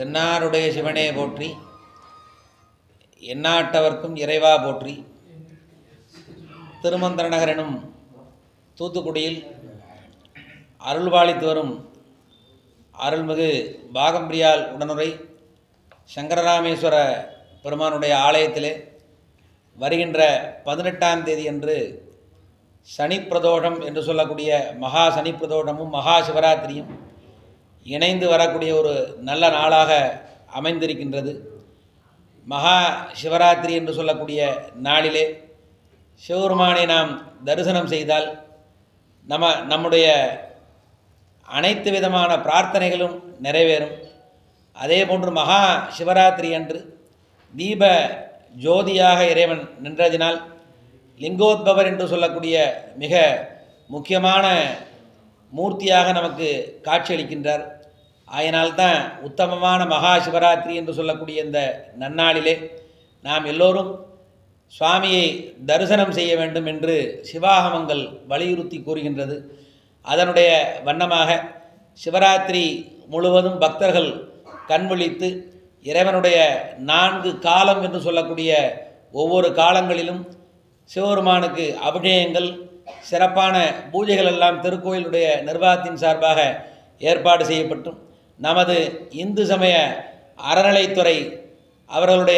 தென்னாருடைய சிவனே போற்றி எந்நாட்டவர்க்கும் இறைவா போற்றி திருமந்திர நகர் எனும் தூத்துக்குடியில் அருள்பாலித்து வரும் அருள்மிகு பாகம்பிரியால் உடனுரை சங்கரராமேஸ்வர பெருமானுடைய ஆலயத்திலே வருகின்ற பதினெட்டாம் தேதி அன்று சனி பிரதோஷம் என்று சொல்லக்கூடிய மகா சனி பிரதோஷமும் மகா சிவராத்திரியும் இணைந்து வரக்கூடிய ஒரு நல்ல நாளாக அமைந்திருக்கின்றது மகா சிவராத்திரி என்று சொல்லக்கூடிய நாளிலே சிவபெருமானை நாம் தரிசனம் செய்தால் நம்ம நம்முடைய அனைத்து விதமான பிரார்த்தனைகளும் நிறைவேறும் அதே போன்று மகா சிவராத்திரி அன்று தீப ஜோதியாக இறைவன் நின்றதினால் லிங்கோத்பவர் என்று சொல்லக்கூடிய மிக முக்கியமான மூர்த்தியாக நமக்கு காட்சியளிக்கின்றார் ஆயினால்தான் உத்தமமான மகா சிவராத்திரி என்று சொல்லக்கூடிய இந்த நன்னாளிலே நாம் எல்லோரும் சுவாமியை தரிசனம் செய்ய வேண்டும் என்று சிவாகமங்கள் வலியுறுத்தி கூறுகின்றது அதனுடைய வண்ணமாக சிவராத்திரி முழுவதும் பக்தர்கள் கண்விழித்து இறைவனுடைய நான்கு காலம் என்று சொல்லக்கூடிய ஒவ்வொரு காலங்களிலும் சிவபெருமானுக்கு அபிஷேகங்கள் சிறப்பான பூஜைகள் எல்லாம் திருக்கோயிலுடைய நிர்வாகத்தின் சார்பாக ஏற்பாடு செய்யப்பட்டும் நமது இந்து சமய அறநிலைத்துறை அவர்களுடைய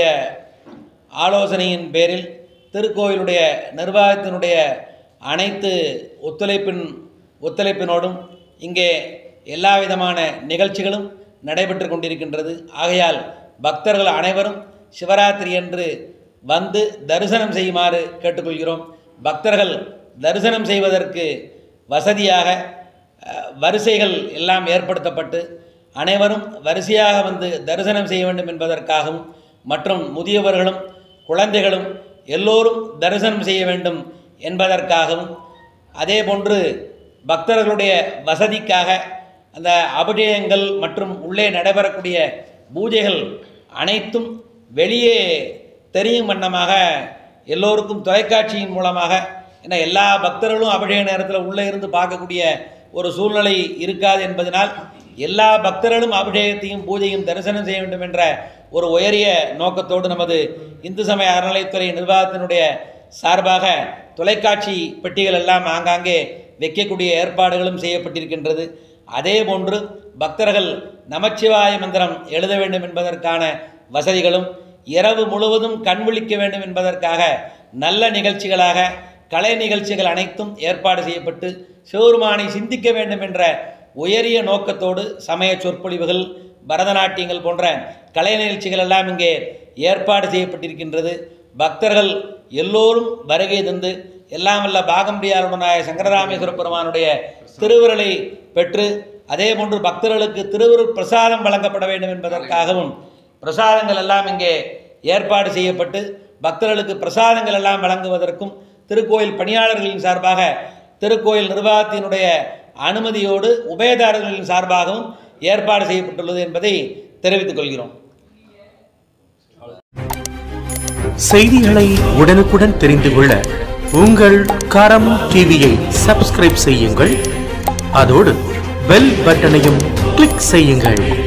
ஆலோசனையின் பேரில் திருக்கோயிலுடைய நிர்வாகத்தினுடைய அனைத்து ஒத்துழைப்பின் ஒத்துழைப்பினோடும் இங்கே எல்லா விதமான நிகழ்ச்சிகளும் நடைபெற்று கொண்டிருக்கின்றது ஆகையால் பக்தர்கள் அனைவரும் சிவராத்திரி அன்று வந்து தரிசனம் செய்யுமாறு கேட்டுக்கொள்கிறோம் பக்தர்கள் தரிசனம் செய்வதற்கு வசதியாக அஹ், வரிசைகள் எல்லாம் ஏற்படுத்தப்பட்டு அனைவரும் வரிசையாக வந்து தரிசனம் செய்ய வேண்டும் என்பதற்காகவும் மற்றும் முதியவர்களும் குழந்தைகளும் எல்லோரும் தரிசனம் செய்ய வேண்டும் என்பதற்காகவும் அதே போன்று பக்தர்களுடைய வசதிக்காக அந்த அபிஷேகங்கள் மற்றும் உள்ளே நடைபெறக்கூடிய பூஜைகள் அனைத்தும் வெளியே தெரியும் வண்ணமாக எல்லோருக்கும் தொலைக்காட்சியின் மூலமாக ஏன்னா எல்லா பக்தர்களும் அபிஷேக நேரத்தில் உள்ளே இருந்து பார்க்கக்கூடிய ஒரு சூழ்நிலை இருக்காது என்பதனால் எல்லா பக்தர்களும் அபிஷேகத்தையும் பூஜையும் தரிசனம் செய்ய வேண்டும் என்ற ஒரு உயரிய நோக்கத்தோடு நமது இந்து சமய அறநிலைத்துறை நிர்வாகத்தினுடைய சார்பாக தொலைக்காட்சி பெட்டிகள் எல்லாம் ஆங்காங்கே வைக்கக்கூடிய ஏற்பாடுகளும் செய்யப்பட்டிருக்கின்றது அதே போன்று பக்தர்கள் நமச்சிவாய மந்திரம் எழுத வேண்டும் என்பதற்கான வசதிகளும் இரவு முழுவதும் கண்விழிக்க வேண்டும் என்பதற்காக நல்ல நிகழ்ச்சிகளாக கலை நிகழ்ச்சிகள் அனைத்தும் ஏற்பாடு செய்யப்பட்டு சிவபெருமானை சிந்திக்க வேண்டும் என்ற உயரிய நோக்கத்தோடு சமய சொற்பொழிவுகள் பரதநாட்டியங்கள் போன்ற கலை நிகழ்ச்சிகள் எல்லாம் இங்கே ஏற்பாடு செய்யப்பட்டிருக்கின்றது பக்தர்கள் எல்லோரும் வருகை தந்து எல்லாம் வல்ல பாகம்பிரியாருடனாய சங்கரராமேஸ்வர பெருமானுடைய திருவிரலை பெற்று அதே போன்று பக்தர்களுக்கு திருவருள் பிரசாதம் வழங்கப்பட வேண்டும் என்பதற்காகவும் பிரசாதங்கள் எல்லாம் இங்கே ஏற்பாடு செய்யப்பட்டு பக்தர்களுக்கு பிரசாதங்கள் எல்லாம் வழங்குவதற்கும் திருக்கோயில் பணியாளர்களின் சார்பாக திருக்கோயில் நிர்வாகத்தினுடைய அனுமதியோடு உபயதாரர்களின் சார்பாகவும் ஏற்பாடு செய்யப்பட்டுள்ளது என்பதை தெரிவித்துக் கொள்கிறோம் செய்திகளை உடனுக்குடன் தெரிந்து கொள்ள உங்கள் கரம் டிவியை சப்ஸ்கிரைப் செய்யுங்கள் அதோடு பெல் பட்டனையும் கிளிக் செய்யுங்கள்